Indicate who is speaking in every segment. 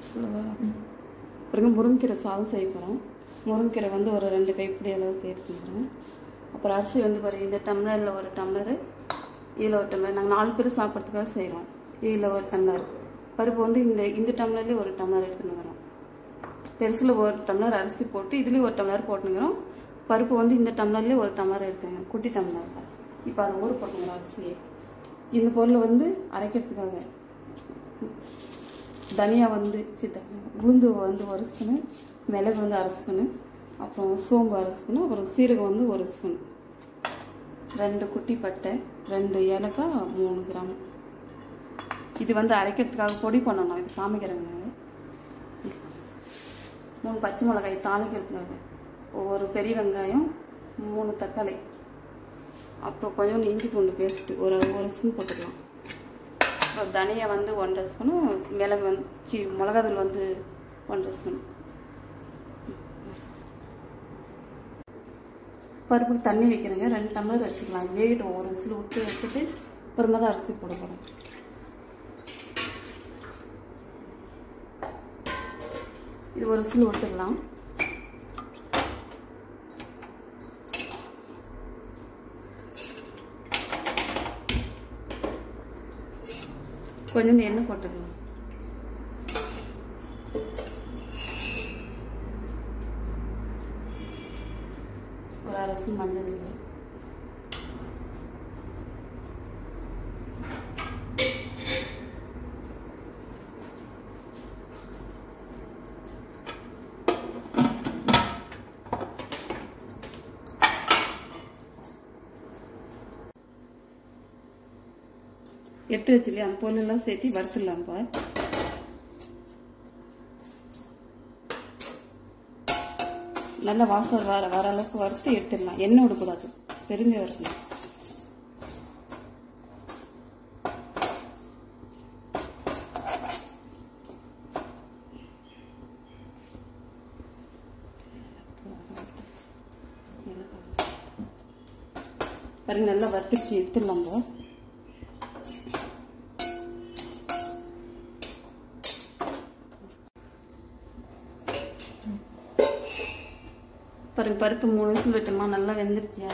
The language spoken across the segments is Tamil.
Speaker 1: சொல்லவா பிறகு முருங்கீரை சாதம் செய்ய போகிறோம் முருங்கீரை வந்து ஒரு ரெண்டு கைப்பிடி அளவுக்கு எடுத்துக்கிறோம் அப்புறம் அரிசி வந்து பாருங்க இந்த டம்ளரில் ஒரு டம்ளரு இதில் ஒரு டம்ளர் நாங்கள் நாலு பேர் சாப்பிட்றதுக்காக செய்கிறோம் இதில் ஒரு டம்ளர் பருப்பு வந்து இந்த இந்த டம்ளர்லேயே ஒரு டம்ளர் எடுத்துன்னு வரோம் பெருசில் ஒரு டம்ளர் அரிசி போட்டு இதுலேயும் ஒரு டம்ளர் போட்டுக்கிறோம் பருப்பு வந்து இந்த டம்ளர்லேயே ஒரு டம்ளர் எடுத்துங்க குட்டி டம்ளர் இப்போ அது ஊற போட்டுங்க அரிசியை இந்த பொருளை வந்து அரைக்கிறதுக்காக தனியா வந்து சித்த உளுந்து வந்து ஒரு ஸ்பூனு மிளகு வந்து அரை ஸ்பூனு அப்புறம் சோம்பு அரை ஸ்பூனு அப்புறம் சீரகம் வந்து ஒரு ஸ்பூன் ரெண்டு குட்டி பட்டை ரெண்டு ஏலக்காய் மூணு கிராம் இது வந்து அரைக்கிறதுக்காக பொடி பண்ணணும் இது காமிக்கிறேங்க நான். மூணு பச்சை மிளகாய் தாளிக்கிறதுக்காக ஒரு பெரிய வெங்காயம் மூணு தக்காளி அப்புறம் கொஞ்சம் இஞ்சி பூண்டு பேஸ்ட்டு ஒரு ஒரு ஸ்பூன் போட்டுக்கலாம் அப்புறம் தனியா வந்து ஒன்றரை ஸ்பூனு மிளகு வந்து சி மிளகாத்தூள் வந்து ஒன்றரை ஸ்பூன் பருப்புக்கு தண்ணி வைக்கிறேங்க ரெண்டு டம்ளர் வச்சுக்கலாம் வேகட்டும் ஒரு விசில் விட்டு எடுத்துட்டு அப்புறமா தான் அரிசி போட போகிறோம் இது ஒரு விசில் விட்டுக்கலாம் கொஞ்சம் எண்ணெய் போட்டுக்கலாம் ஒரு அரை ஸ்பூன் மஞ்சள் தூள் எடுத்து வச்சுலையே அந்த பொருளெல்லாம் சேர்த்து வறுத்துடலாம்ப்பா நல்லா வாசம் வர வர அளவுக்கு வறுத்து எடுத்துடலாம் எண்ணெய் விடக்கூடாது பெருமை வறுக்கணும் பாருங்க நல்லா வறுத்துச்சு எடுத்துடலாம் போ பாருங்க பருப்பு மூணு விசில் விட்டோமா நல்லா வெந்துருச்சியா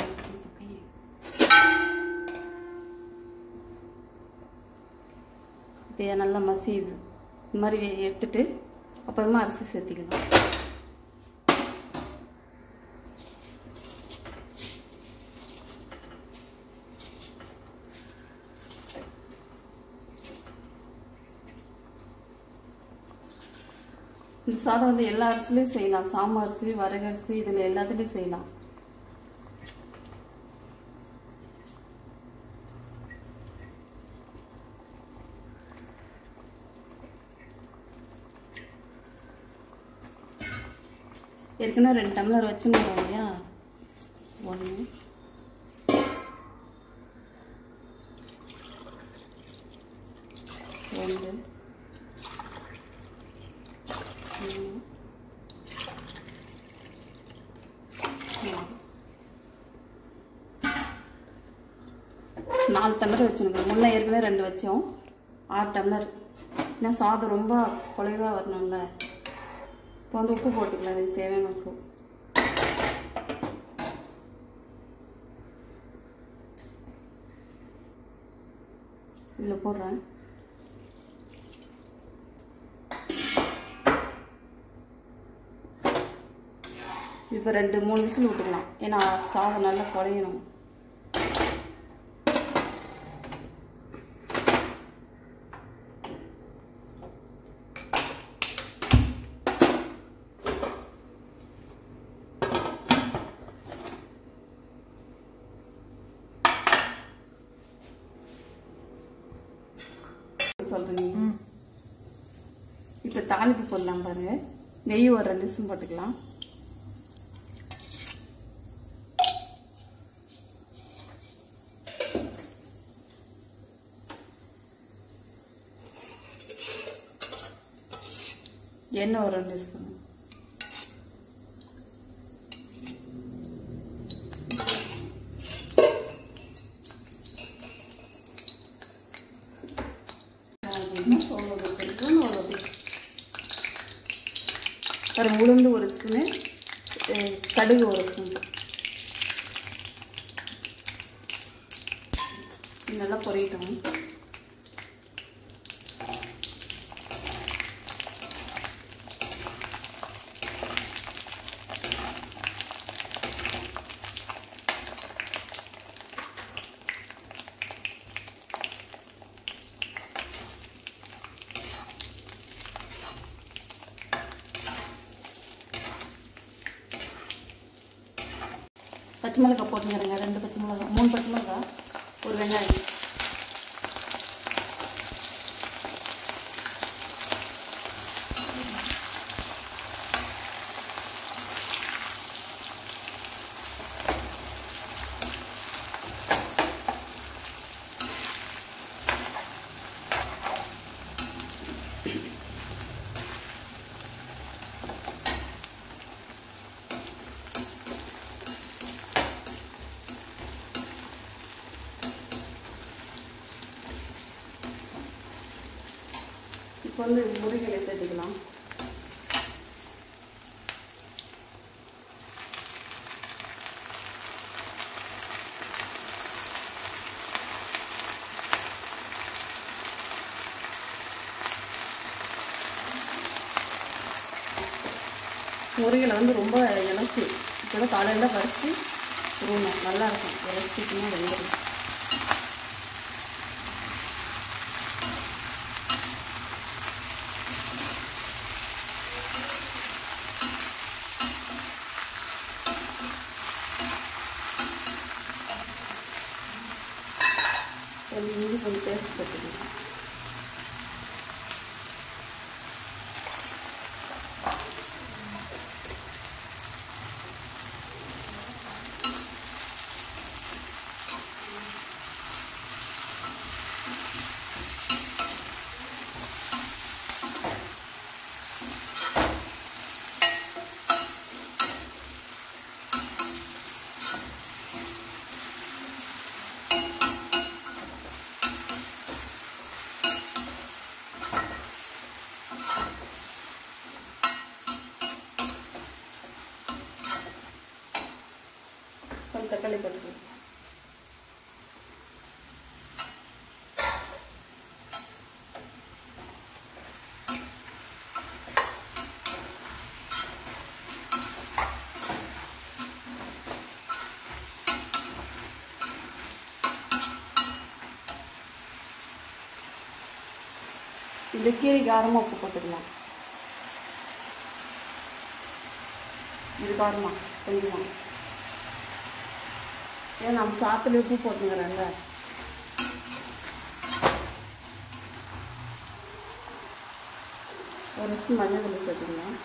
Speaker 1: இதையா நல்லா மசியுது இந்த மாதிரி வே- எடுத்துட்டு அப்புறமா அரிசி சேர்த்திக்கலாம் இந்த சாதம் வந்து எல்லா அரிசிலையும் செய்யலாம் சாம்பார் அரிசி வரகரிசி இதில் எல்லாத்துலேயும் செய்யலாம் ஏற்கனவே ரெண்டு டம்ளர் வச்சுருந்தோம் இல்லையா ஒன்று ரெண்டு மூணு நாலு டம்ளர் வச்சுருக்கோம் முன்ன ஏற்கனவே ரெண்டு வச்சோம் ஆறு டம்ளர் ஏன்னா சாதம் ரொம்ப குறைவாக வரணும்ல இப்போ வந்து உப்பு போட்டுக்கலாம் அதுக்கு தேவையான உப்பு இதில் போடுறேன் இப்போ ரெண்டு மூணு விசில் விட்டுக்கலாம் ஏன்னா சாதம் நல்லா குழையணும் சொல்றீங்க இப்போ தாளிப்பு போடலாம் பாருங்க நெய் ஒரு ரெண்டு ஸ்பூன் போட்டுக்கலாம் எண்ணெய் ஒரு ரெண்டு ஸ்பூன் ஒரு ஒரு உளுந்து ஒரு ஸ்பூனு அஹ் கடுகு ஒரு ஸ்பூன் நல்லா பொரியட்டும் பச்சை மிளகாய் போட்டுங்கிறேங்க ரெண்டு பச்சை மிளகாய் மூணு பச்சை மிளகாய் ஒரு வெங்காயம் இப்போ வந்து முருங்கலை சேர்த்துக்கலாம் முருங்கலை வந்து ரொம்ப இலசி இப்போ காலையில் பறித்து ரூணும் நல்லா இருக்கும் இலசிக்குன்னா வெந்துடும் கொஞ்சம் இஞ்சி கொஞ்சம் பேஸ்ட் சேர்த்துக்கலாம் கொஞ்சம் தக்காளி போட்டுக்கலாம் இந்த கீரை காரமாக உப்பு போட்டுக்கலாம் இது காரமா கொஞ்சமா ஏன் நம்ம சாப்பிட்டு உப்பு போட்டுங்கிறேன்ல ஒரு ஸ்பூன் மஞ்சள் தூள் சேர்த்துக்கலாம்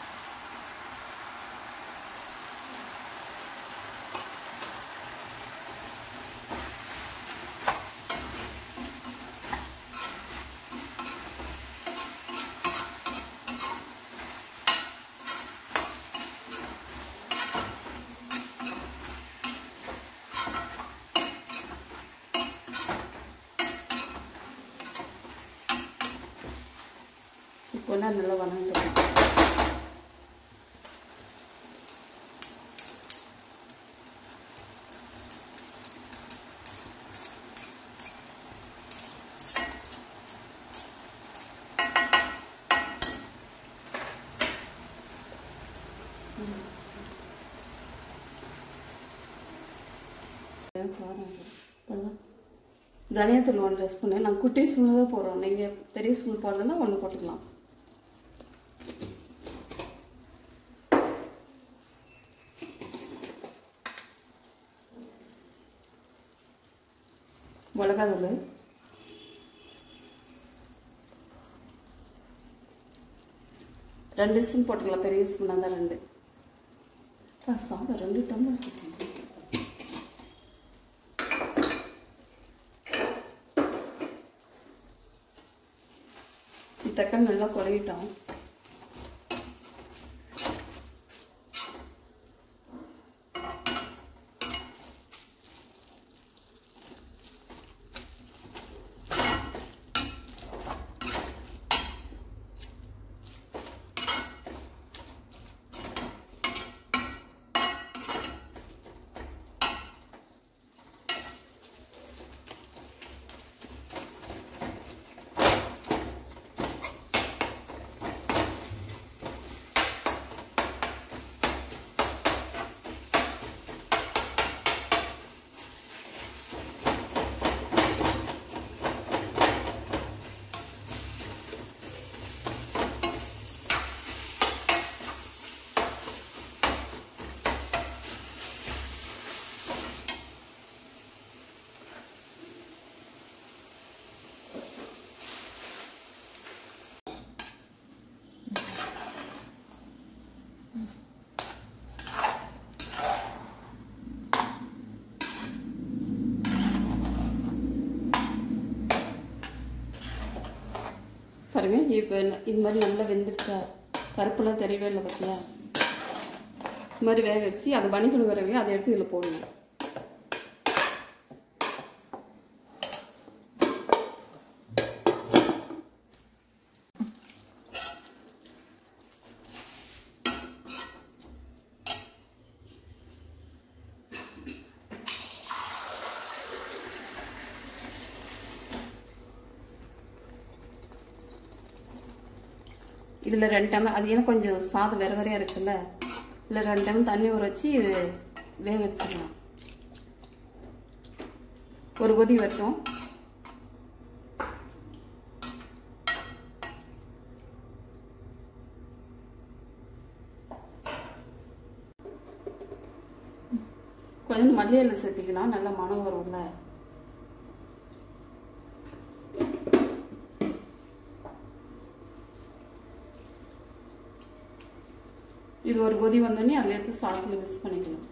Speaker 1: இப்போ நான் நல்லா வணங்குறேன் தனியாத்தூள் ஒன்றரை ஸ்பூனு நான் குட்டி ஸ்பூனில் தான் போடுறோம் நீங்கள் பெரிய ஸ்பூன் போடுறதுன்னா ஒன்று போட்டுக்கலாம் மிளகாத்தூள் ரெண்டு ஸ்பூன் போட்டுக்கலாம் பெரிய ஸ்பூனாக இருந்தால் ரெண்டு ஆ, சாதம் ரெண்டு டம்ளர் இருக்கு. இது தக்காளி நல்லா குறையிட்டோம் இப்போ இது மாதிரி நல்லா வெந்துருச்சா பருப்புலாம் தெரியவே இல்லை பார்த்தியா இது மாதிரி வேக வச்சு அதை வணிக்கணும் வேற அதை எடுத்து இதில் போடணும் இதில் ரெண்டு டைம் அது ஏன்னா கொஞ்சம் சாதம் வேற வேறையாக இருக்குல்ல இதில் ரெண்டு டைம் தண்ணி ஊற வச்சு இது வேக வச்சிடலாம் ஒரு கொதி வரட்டும் கொஞ்சம் மல்லி இலை சேர்த்திக்கலாம் நல்ல மனம் வரும்ல இது ஒரு கொதி வந்தோடனே அதில் எடுத்து சாதத்தில் மிக்ஸ் பண்ணிக்கலாம்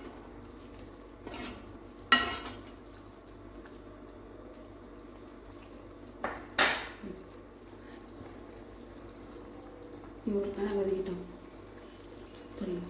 Speaker 1: இது ஒரு நேரம் வதக்கிட்டோம் தெரியும்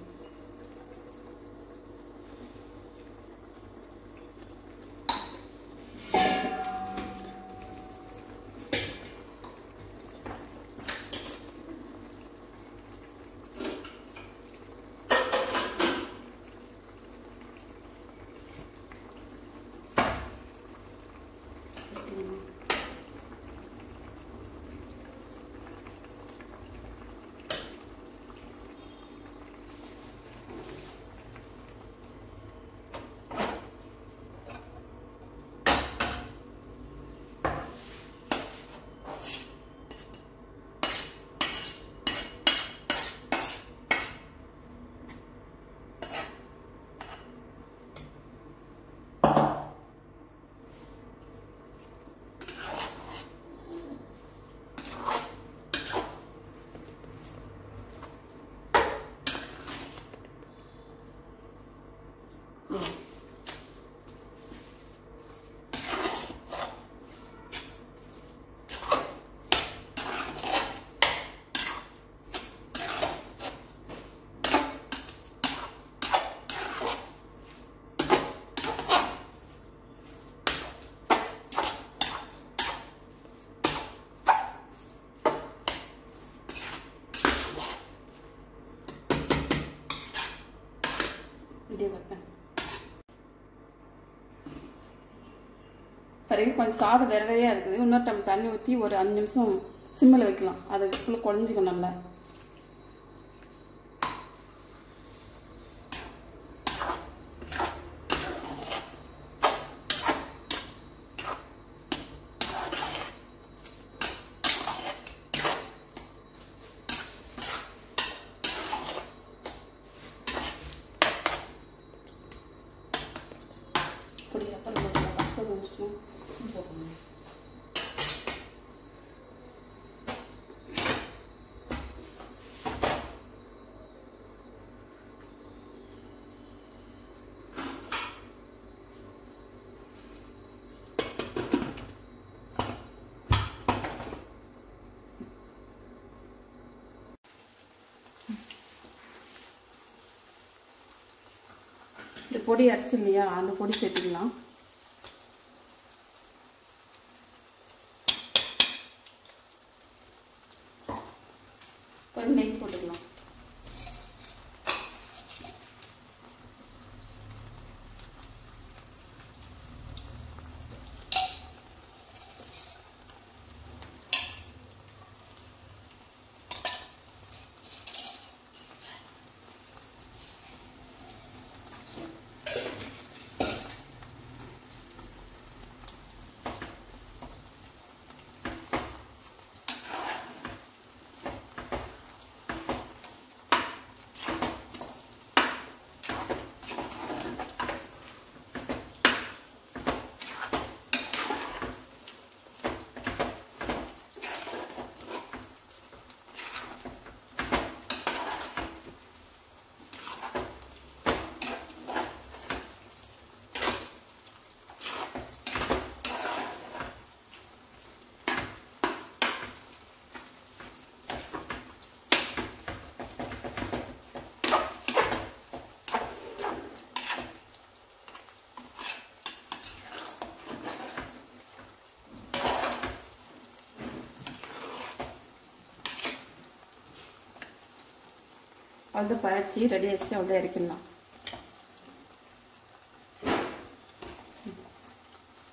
Speaker 1: இப்படியே வைப்பேன் பிறகு கொஞ்சம் சாதம் வேற வேறையாக இருக்குது இன்னொரு டைம் தண்ணி ஊற்றி ஒரு அஞ்சு நிமிஷம் சிம்மில் வைக்கலாம் அதுக்குள்ளே குழஞ்சிக்கும் நல்லா பொடி அப்புறம் போட்டுக்கலாம் ஃபஸ்ட்டு கொஞ்சம் சிம் போடணும் இந்த பொடி அரைச்சு இல்லையா அந்த பொடி சேர்த்துக்கலாம் கொஞ்சம் நெய் போட்டுக்கலாம் அது பயிற்சி ரெடி ஆயிடுச்சு அவ்வளோ இறக்கிடலாம்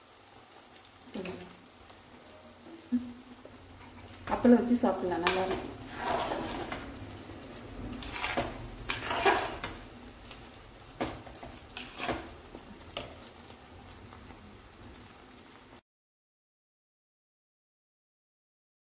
Speaker 1: அப்பளம் வச்சு சாப்பிடலாம் நல்லா இருக்கும்